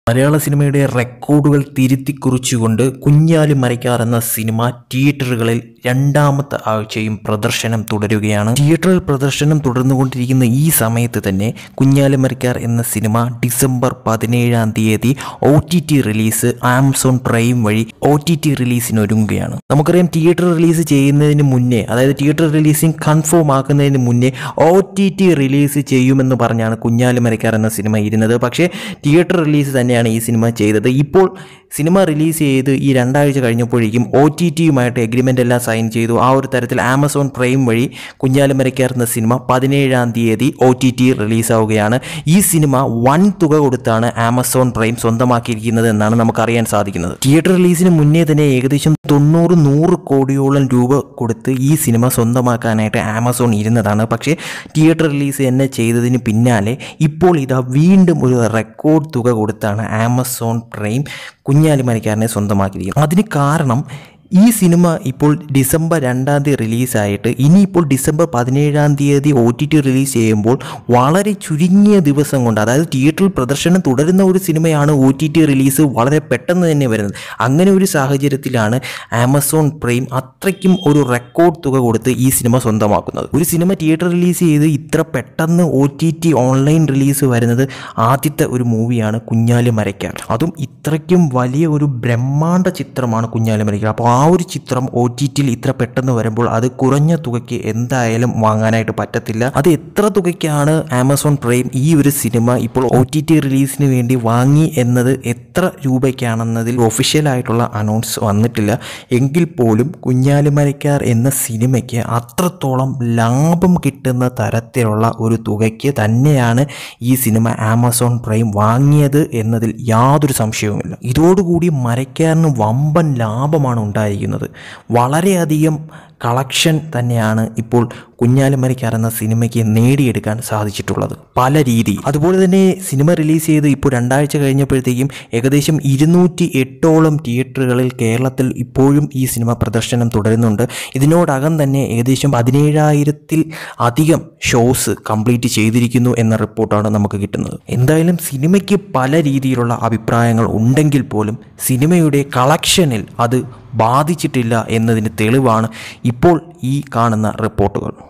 മലയാള സിനിമയുടെ റെക്കോർഡുകൾ തിരുത്തി കുറിച്ചുകൊണ്ട് കുഞ്ഞാലി മരയ്ക്കാർ എന്ന സിനിമ തിയേറ്ററുകളിൽ രണ്ടാമത്തെ ആഴ്ചയും പ്രദർശനം തുടരുകയാണ് തിയേറ്ററിൽ പ്രദർശനം തുടർന്നുകൊണ്ടിരിക്കുന്ന ഈ സമയത്ത് തന്നെ കുഞ്ഞാലി മരയ്ക്കാർ എന്ന സിനിമ ഡിസംബർ പതിനേഴാം തീയതി O T T release Amazon Prime വഴി ഒ ടി ടി റിലീസിന് ഒരുങ്ങുകയാണ് നമുക്കറിയാം തിയേറ്റർ റിലീസ് ചെയ്യുന്നതിന് മുന്നേ അതായത് തിയേറ്റർ റിലീസിങ് കൺഫേം ആക്കുന്നതിന് മുന്നേ ഒ ടി ടി റിലീസ് ചെയ്യുമെന്ന് പറഞ്ഞാണ് കുഞ്ഞാലി മരയ്ക്കാർ എന്ന സിനിമ ഇരുന്നത് പക്ഷേ തിയേറ്റർ റിലീസ് തന്നെയാണ് ഈ സിനിമ ചെയ്തത് ഇപ്പോൾ സിനിമ റിലീസ് ചെയ്ത് ഈ രണ്ടാഴ്ച കഴിഞ്ഞപ്പോഴേക്കും ഒ ടി ടിയുമായിട്ട് എഗ്രിമെൻ്റ് എല്ലാം സൈൻ ചെയ്തു ആ ഒരു തരത്തിൽ ആമസോൺ പ്രൈം വഴി കുഞ്ഞാലി മരയ്ക്കാർ എന്ന സിനിമ പതിനേഴാം തീയതി ഒ ടി ടി റിലീസാവുകയാണ് ഈ സിനിമ വൻ തുക കൊടുത്താണ് ആമസോൺ പ്രൈം സ്വന്തമാക്കിയിരിക്കുന്നത് എന്നാണ് നമുക്കറിയാൻ സാധിക്കുന്നത് തിയേറ്റർ റിലീസിന് മുന്നേ തന്നെ ഏകദേശം തൊണ്ണൂറ് നൂറ് കോടിയോളം രൂപ കൊടുത്ത് ഈ സിനിമ സ്വന്തമാക്കാനായിട്ട് ആമസോൺ ഇരുന്നതാണ് പക്ഷേ തിയേറ്റർ റിലീസ് തന്നെ ചെയ്തതിന് പിന്നാലെ ഇപ്പോൾ ഇതാ വീണ്ടും ഒരു റെക്കോർഡ് തുക കൊടുത്താണ് ആമസോൺ പ്രൈം കുഞ്ഞാലി മരക്കാരനെ സ്വന്തമാക്കിയിരിക്കുന്നത് അതിന് കാരണം ഈ സിനിമ ഇപ്പോൾ ഡിസംബർ രണ്ടാം തീയതി റിലീസായിട്ട് ഇനിയിപ്പോൾ ഡിസംബർ പതിനേഴാം തീയതി ഒ ടി ടി റിലീസ് ചെയ്യുമ്പോൾ വളരെ ചുരുങ്ങിയ ദിവസം കൊണ്ട് അതായത് തിയേറ്ററിൽ പ്രദർശനം തുടരുന്ന ഒരു സിനിമയാണ് ഒ ടി ടി റിലീസ് വളരെ പെട്ടെന്ന് തന്നെ വരുന്നത് അങ്ങനെ ഒരു സാഹചര്യത്തിലാണ് ആമസോൺ പ്രൈം അത്രയ്ക്കും ഒരു റെക്കോർഡ് തുക കൊടുത്ത് ഈ സിനിമ സ്വന്തമാക്കുന്നത് ഒരു സിനിമ തിയേറ്റർ റിലീസ് ചെയ്ത് ഇത്ര പെട്ടെന്ന് O T T online release വരുന്നത് ആദ്യത്തെ ഒരു മൂവിയാണ് കുഞ്ഞാലി മരയ്ക്കാർ അതും ഇത്രയ്ക്കും വലിയ ഒരു ബ്രഹ്മാണ്ഡ ചിത്രമാണ് കുഞ്ഞാലി മരയ്ക്കാർ അപ്പോൾ ആ ഒരു ചിത്രം ഒ ടി ടിയിൽ ഇത്ര പെട്ടെന്ന് വരുമ്പോൾ അത് കുറഞ്ഞ തുകയ്ക്ക് എന്തായാലും വാങ്ങാനായിട്ട് പറ്റത്തില്ല അത് എത്ര തുകയ്ക്കാണ് ആമസോൺ പ്രൈം ഈ ഒരു സിനിമ ഇപ്പോൾ ഒ ടി ടി റിലീസിന് വേണ്ടി വാങ്ങി എന്നത് എത്ര രൂപയ്ക്കാണെന്നതിൽ ഒഫീഷ്യലായിട്ടുള്ള അനൗൺസ് വന്നിട്ടില്ല എങ്കിൽ പോലും കുഞ്ഞാലിമരയ്ക്കാർ എന്ന സിനിമയ്ക്ക് അത്രത്തോളം ലാഭം കിട്ടുന്ന തരത്തിലുള്ള ഒരു തുകയ്ക്ക് തന്നെയാണ് ഈ സിനിമ ആമസോൺ പ്രൈം വാങ്ങിയത് എന്നതിൽ യാതൊരു സംശയവുമില്ല ഇതോടുകൂടി മരയ്ക്കാറിന് വമ്പൻ ലാഭമാണ് ഉണ്ടായിരിക്കുന്നത് വളരെയധികം കളക്ഷൻ തന്നെയാണ് ഇപ്പോൾ കുഞ്ഞാലിമരയ്ക്കാർ എന്ന സിനിമയ്ക്ക് നേടിയെടുക്കാൻ സാധിച്ചിട്ടുള്ളത് പല രീതി അതുപോലെ തന്നെ സിനിമ റിലീസ് ചെയ്ത് ഇപ്പോൾ രണ്ടാഴ്ച കഴിഞ്ഞപ്പോഴത്തേക്കും ഏകദേശം ഇരുന്നൂറ്റി എട്ടോളം തിയേറ്ററുകളിൽ കേരളത്തിൽ ഇപ്പോഴും ഈ സിനിമ പ്രദർശനം തുടരുന്നുണ്ട് ഇതിനോടകം തന്നെ ഏകദേശം പതിനേഴായിരത്തിൽ അധികം ഷോസ് കംപ്ലീറ്റ് ചെയ്തിരിക്കുന്നു എന്ന റിപ്പോർട്ടാണ് നമുക്ക് കിട്ടുന്നത് എന്തായാലും സിനിമയ്ക്ക് പല രീതിയിലുള്ള അഭിപ്രായങ്ങൾ ഉണ്ടെങ്കിൽ പോലും സിനിമയുടെ കളക്ഷനിൽ അത് ബാധിച്ചിട്ടില്ല എന്നതിന് തെളിവാണ് ഇപ്പോൾ ഈ കാണുന്ന റിപ്പോർട്ടുകൾ